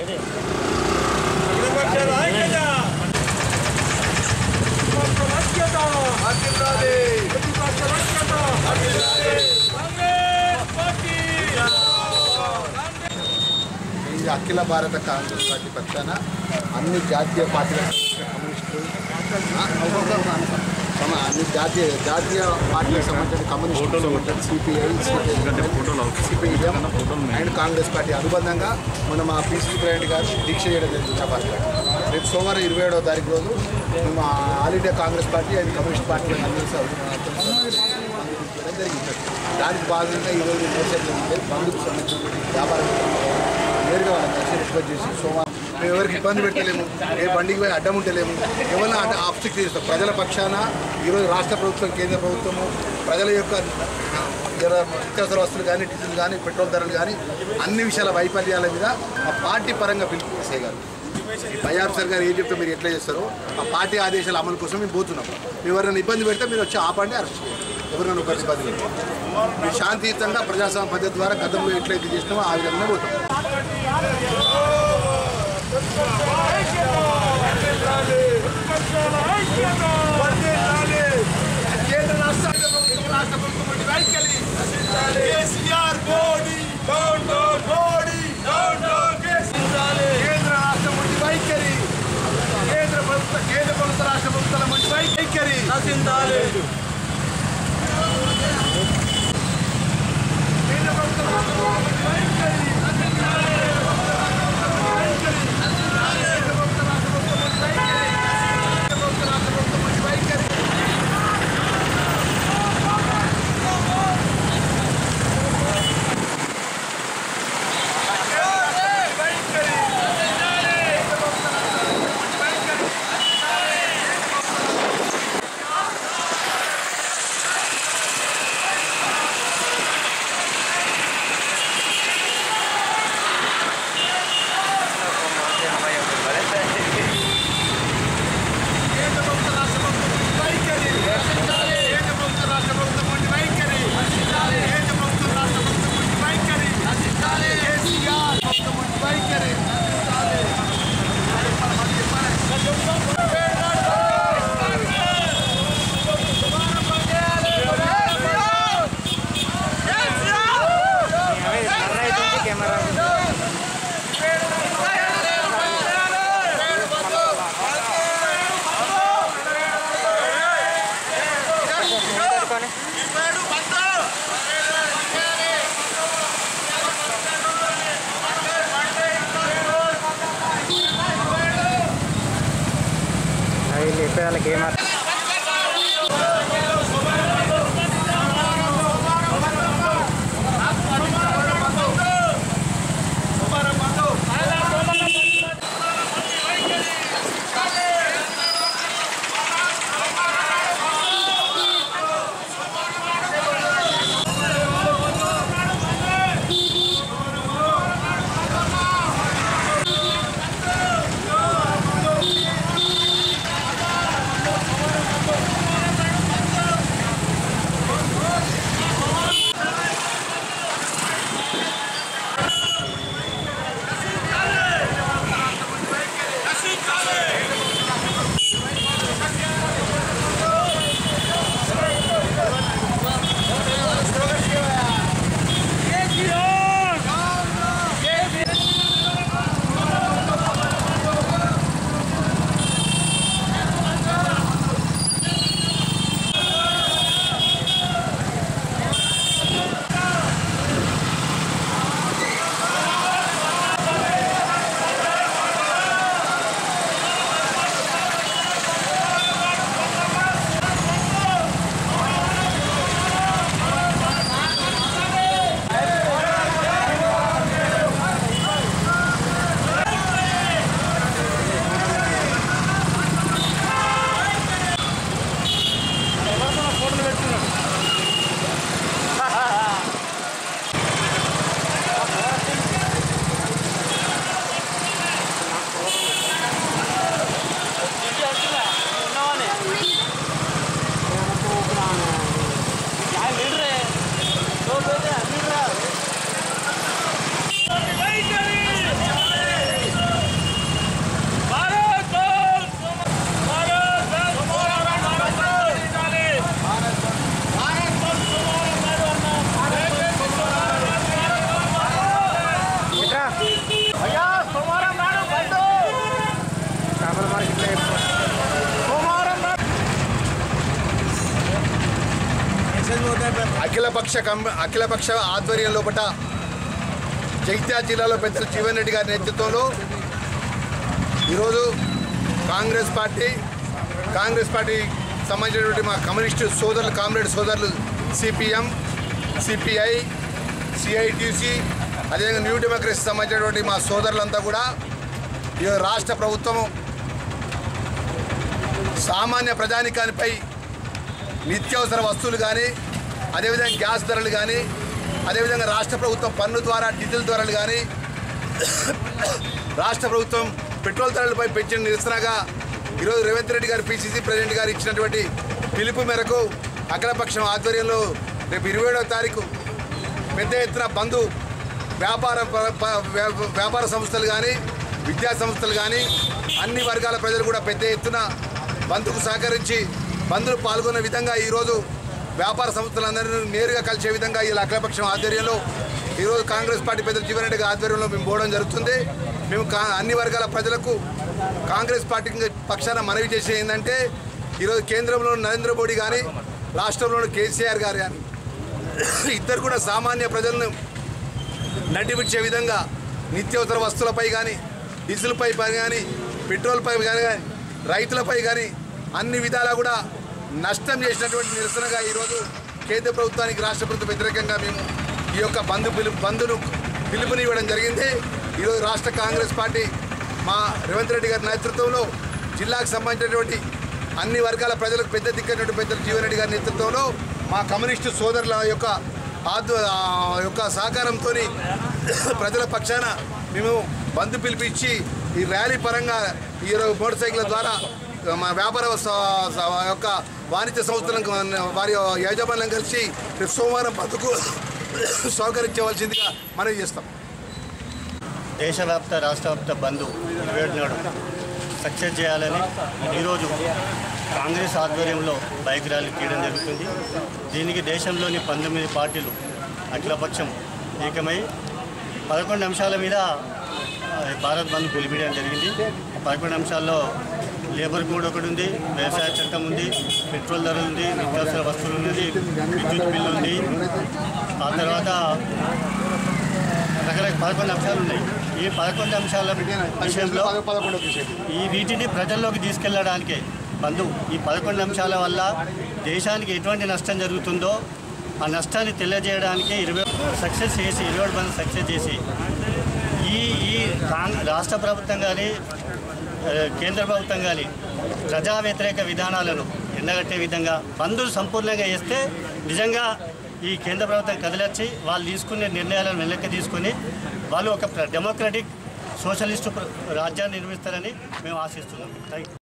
ప్రతిపక్షాల ఐక్యత ప్రతిపక్షాల ఐక్యత ప్రతిపక్షాల ఐక్యత కాంగ్రెస్ పార్టీ ఇది అఖిల భారత కాంగ్రెస్ పార్టీ పక్షాన అన్ని జాతీయ పార్టీల కమ్యూనిస్టులు సమ- అన్ని జాతీయ జాతీయ పార్టీలకు సంబంధించిన కమ్యూనిస్టులకు సంబంధించిన CPI CPIM and Congress party అనుబంధంగా మన మా పిసిసి ప్రెసిడెంట్ గారు దీక్ష చేయడం జరిగింది చపాతి రేపు సోమవారం ఇరవై ఏడవ తారీఖు రోజు మేము all India Congress party and communist party చేయడం జరిగింది దానికి భాగంగా ఈరోజు నేచర్లు ఉంటే బంధుకు సంబంధించిన వ్యాపారం నేరుగా వాళ్ళని కలిసి రిక్వెస్ట్ చేసి సోమవారం మేము ఎవరికి ఇబ్బంది పెట్టలేము ఏ బండికి పోయి అడ్డం ఉంటలేము ఎవరైనా అంటే ఆబ్స్టిక్ చేస్తాం ప్రజల పక్షాన ఈరోజు రాష్ట్ర ప్రభుత్వం కేంద్ర ప్రభుత్వము ప్రజల యొక్క ఇతర నిత్యావసర వస్తువులు కానీ డీజిల్ కానీ పెట్రోల్ ధరలు కానీ అన్ని విషయాల వైఫల్యాల మీద ఆ పార్టీ పరంగా పిలుపు చేసేయగలరు ఈ పై ఆఫీసర్ గారు ఏం చెప్తే మీరు ఎట్లా చేస్తారో ఆ పార్టీ ఆదేశాల అమలు కోసం మేము పోతున్నాం మీరు ఎవరైనా ఇబ్బంది పెడితే మీరు వచ్చి ఆపండి అరెస్ట్ చేయండి ఎవరైనా ఒకరి ఇబ్బంది పెడితే మీరు శాంతియుతంగా ప్రజాస్వామ్య పద్ధతి ద్వారా గతంలో ఎట్లయితే చేసినామో ఆ విధంగా పోతాం ప్రతిపక్షాల ఐక్యత కేంద్ర రాష్ట్ర రాష్ట్ర ప్రభుత్వం వైఖరి KCR Modi down down Modi down down కేంద్ర రాష్ట్ర మంత్రి వైఖరి కేంద్ర ప్రభుత్వ కేంద్ర ప్రభుత్వ రాష్ట్ర ప్రభుత్వాల మంత్రి వైఖరి నశించాలి కేంద్ర ప్రభుత్వ రాష్ట్ర ప్రభుత్వ వైఖరి నశించాలి కేంద్ర ప్రభుత్వ రాష్ట్ర ప్రభుత్వం వైఖరి నశించాలి కేంద్ర ప్రభుత్వ రాష్ట్ర ప్రభుత్వం వంటి వైఖరి నశించాలి కేంద్ర ప్రభుత్వ రాష్ట్ర ప్రభుత్వం వంటి వైఖరి నశించాలి కేసీఆర్ ప్రభుత్వం వంటి వైఖరి నశించాలి వాళ్ళకి ఏమాత్రం కేంద్ర అఖిలపక్ష కం అఖిలపక్ష ఆధ్వర్యం లోపట జగిత్యాల జిల్లాలో పెద్దలు జీవన్ రెడ్డి గారి నేతృత్వంలో ఈరోజు కాంగ్రెస్ పార్టీ కాంగ్రెస్ పార్టీ సంబంధించినటువంటి మా కమ్యూనిస్టు సోదరులు కామ్రేడ్ సోదరులు సిపిఎం సిపిఐ సిఐటిసి అదేవిధంగా న్యూ డెమోక్రసీ సంబంధించినటువంటి మా సోదరులంతా కూడా ఈ రాష్ట్ర ప్రభుత్వం సామాన్య ప్రజానికానిపై నిత్యావసర వస్తువులు కానీ అదేవిధంగా గ్యాస్ ధరలు కానీ అదేవిధంగా రాష్ట్ర ప్రభుత్వం పన్ను ద్వారా డీజిల్ ధరలు కానీ రాష్ట్ర ప్రభుత్వం పెట్రోల్ ధరలపై పెంచిన నిరసనగా ఈరోజు రేవంత్ రెడ్డి గారు పిసిసి ప్రెసిడెంట్ గారు ఇచ్చినటువంటి పిలుపు మేరకు అఖిలపక్షం ఆధ్వర్యంలో రేపు ఇరవై ఏడవ తారీఖు పెద్ద ఎత్తున బంధు వ్యాపార ప- ప- వ్యా- వ్యాపార సంస్థలు కానీ విద్యా సంస్థలు కానీ అన్ని వర్గాల ప్రజలు కూడా పెద్ద ఎత్తున బంధుకు సహకరించి బంధులు పాల్గొన్న విధంగా ఈరోజు వ్యాపార సంస్థలందరినీ నేరుగా కలిసే విధంగా ఈ అఖిలపక్షం ఆధ్వర్యంలో ఈరోజు కాంగ్రెస్ పార్టీ పెద్దలు జీవన్ రెడ్డి గారి ఆధ్వర్యంలో మేము పోవడం జరుగుతుంది మేము కా అన్ని వర్గాల ప్రజలకు కాంగ్రెస్ పార్టీ పక్షాన మనవి చేసే ఏంటంటే ఈరోజు కేంద్రంలో నరేంద్ర మోడీ కానీ రాష్ట్రంలోని కేసీఆర్ గారు కానీ ఇద్దరు కూడా సామాన్య ప్రజలను నటిపించే విధంగా నిత్యావసర వస్తువులపై కానీ డీజిల్పై కానీ పెట్రోల్పై కానీ రైతులపై కానీ అన్ని విధాలా కూడా నష్టం చేసినటువంటి నిరసనగా ఈరోజు కేంద్ర ప్రభుత్వానికి రాష్ట్ర ప్రభుత్వం వ్యతిరేకంగా మేము ఈ యొక్క బంధు పిలుపు బంధును పిలుపునివ్వడం జరిగింది ఈరోజు రాష్ట్ర కాంగ్రెస్ పార్టీ మా రేవంత్ రెడ్డి గారి నేతృత్వంలో జిల్లాకు సంబంధించినటువంటి అన్ని వర్గాల ప్రజలకు పెద్ద దిక్కైనటువంటి పెద్దలు జీవన్ రెడ్డి గారి నేతృత్వంలో మా కమ్యూనిస్టు సోదరుల యొక్క ఆధ్వ ఆ యొక్క సహకారంతో ప్రజల పక్షాన మేము బంధు పిలిపించి ఈ ర్యాలీ పరంగా ఈరోజు మోటార్ సైకిల్ ద్వారా మా వ్యాపార స- స- యొక్క వాణిజ్య సంస్థలకు వారి యాజమాన్యం కలిసి రేపు సోమవారం బతుకు సహకరించవలసిందిగా మనవి చేస్తాం దేశవ్యాప్త రాష్ట్రవ్యాప్త బంధు ఇరవై ఏడు నాడు సక్సెస్ చేయాలని ఈరోజు కాంగ్రెస్ ఆధ్వర్యంలో బైక్ ర్యాలీ తీయడం జరుగుతుంది దీనికి దేశంలోని పంతొమ్మిది పార్టీలు అఖిలపక్షం ఏకమై పదకొండు అంశాల మీద ఆ, భారత్ బంద్ పిలిపించడం జరిగింది ఆ పదకొండు అంశాల్లో లేబర్ కోడ్ ఒకటి ఉంది వ్యవసాయ చట్టం ఉంది పెట్రోల్ ధరలు ఉంది నిత్యావసర వస్తువులు ఉంది విద్యుత్ బిల్లు ఉంది ఆ తర్వాత రకరకాల పదకొండు అంశాలు ఉన్నాయి ఈ పదకొండు అంశాల విషయంలో ఈ వీటిని ప్రజల్లోకి తీసుకెళ్లడానికే బంధు ఈ పదకొండు అంశాల వల్ల దేశానికి ఎటువంటి నష్టం జరుగుతుందో ఆ నష్టాన్ని తెలియజేయడానికి ఇరవై సక్సెస్ చేసి ఇరవై బంద్ సక్సెస్ చేసి ఈ ఈ కాంగ్ రాష్ట్ర ప్రభుత్వం కానీ ఆ, కేంద్ర ప్రభుత్వం కానీ ప్రజా వ్యతిరేక విధానాలను ఎండగట్టే విధంగా బంధులు సంపూర్ణంగా చేస్తే నిజంగా ఈ కేంద్ర ప్రభుత్వం కదిలొచ్చి వాళ్ళు తీసుకునే నిర్ణయాలను వెనక్కి తీసుకొని వాళ్ళు ఒక ప్ర- డెమోక్రటిక్ సోషలిస్టు ప్ర- రాజ్యాన్ని నిర్మిస్తారని మేము ఆశిస్తున్నాం థ్యాంక్ యూ